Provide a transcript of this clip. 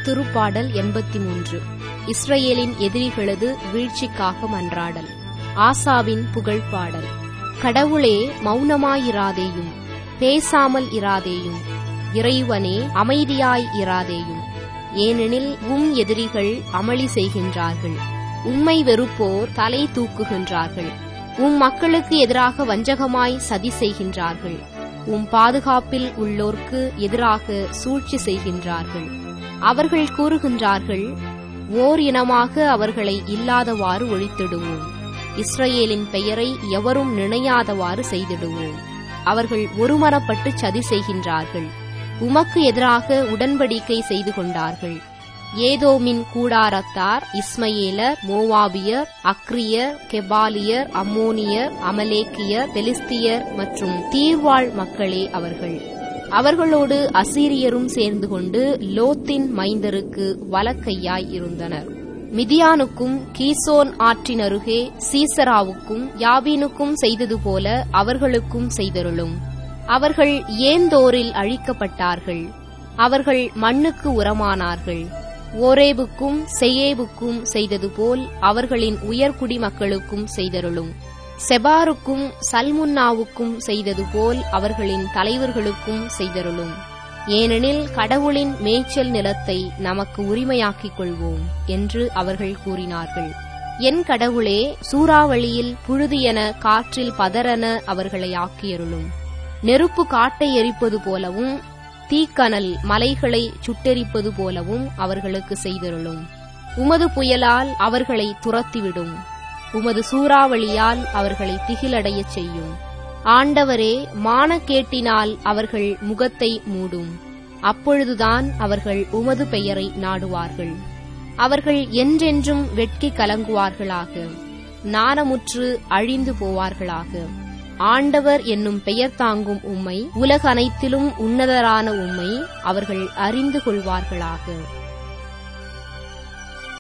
திருப்பாடல் எண்பத்தி மூன்று இஸ்ரவேலின் எதிரிகளது வீழ்ச்சிக்காக மன்றாடல் ஆசாவின் புகழ் பாடல் கடவுளே மௌனமாயிராதேயும் பேசாமல் இராதேயும் இறைவனே அமைதியாய் இராதேயும் ஏனெனில் உம் எதிரிகள் அமளி செய்கின்றார்கள் உம்மை வெறுப்போர் தலை தூக்குகின்றார்கள் உம் மக்களுக்கு எதிராக வஞ்சகமாய் சதி செய்கின்றார்கள் உம் பாதுகாப்பில் உள்ளோர்க்கு எதிராக சூழ்ச்சி செய்கின்றார்கள் அவர்கள் கூறுகின்றார்கள் ஓர் இனமாக அவர்களை இல்லாதவாறு ஒழித்திடுவோம் இஸ்ரவேலின் பெயரை எவரும் நினையாதவாறு செய்திடுவோம் அவர்கள் ஒருமனப்பட்டு சதி செய்கின்றார்கள் உமக்கு எதிராக உடன்படிக்கை செய்து கொண்டார்கள் ஏதோமின் கூடாரத்தார் இஸ்மயேலர் மோவாபியர் அக்ரியர் கெபாலியர் அம்மோனியர் அமலேக்கியர் பெலிஸ்தியர் மற்றும் தீர்வாழ் மக்களே அவர்கள் அவர்களோடு அசீரியரும் சேர்ந்து கொண்டு லோத்தின் மைந்தருக்கு வலக்கையாய் இருந்தனர் மிதியானுக்கும் கீசோன் ஆற்றின் அருகே சீசராவுக்கும் யாபீனுக்கும் செய்தது போல அவர்களுக்கும் செய்தருளும் அவர்கள் ஏந்தோரில் அழிக்கப்பட்டார்கள் அவர்கள் மண்ணுக்கு உரமானார்கள் ஓரேபுக்கும் செய்யேபுக்கும் செய்தது போல் அவர்களின் உயர்குடி மக்களுக்கும் செய்தருளும் செபாருக்கும் சல்முன்னாவுக்கும் செய்தது போல் அவர்களின் தலைவர்களுக்கும் செய்தருளும் ஏனெனில் கடவுளின் மேய்ச்சல் நிலத்தை நமக்கு உரிமையாக்கிக் கொள்வோம் என்று அவர்கள் கூறினார்கள் என் கடவுளே சூறாவளியில் புழுதியென காற்றில் பதறென அவர்களை ஆக்கியருளும் நெருப்பு காட்டை எரிப்பது போலவும் தீக்கனல் மலைகளை சுட்டெரிப்பது போலவும் அவர்களுக்கு செய்தருளும் உமது புயலால் அவர்களை துரத்திவிடும் உமது சூறாவளியால் அவர்களை திகிலடையச் செய்யும் ஆண்டவரே மானக்கேட்டினால் அவர்கள் முகத்தை மூடும் அப்பொழுதுதான் அவர்கள் உமது பெயரை நாடுவார்கள் அவர்கள் என்றென்றும் வெட்கி கலங்குவார்களாக நாணமுற்று அழிந்து போவார்களாக ஆண்டவர் என்னும் பெயர் தாங்கும் உம்மை உலக அனைத்திலும் உன்னதரான உம்மை அவர்கள் அறிந்து கொள்வார்களாக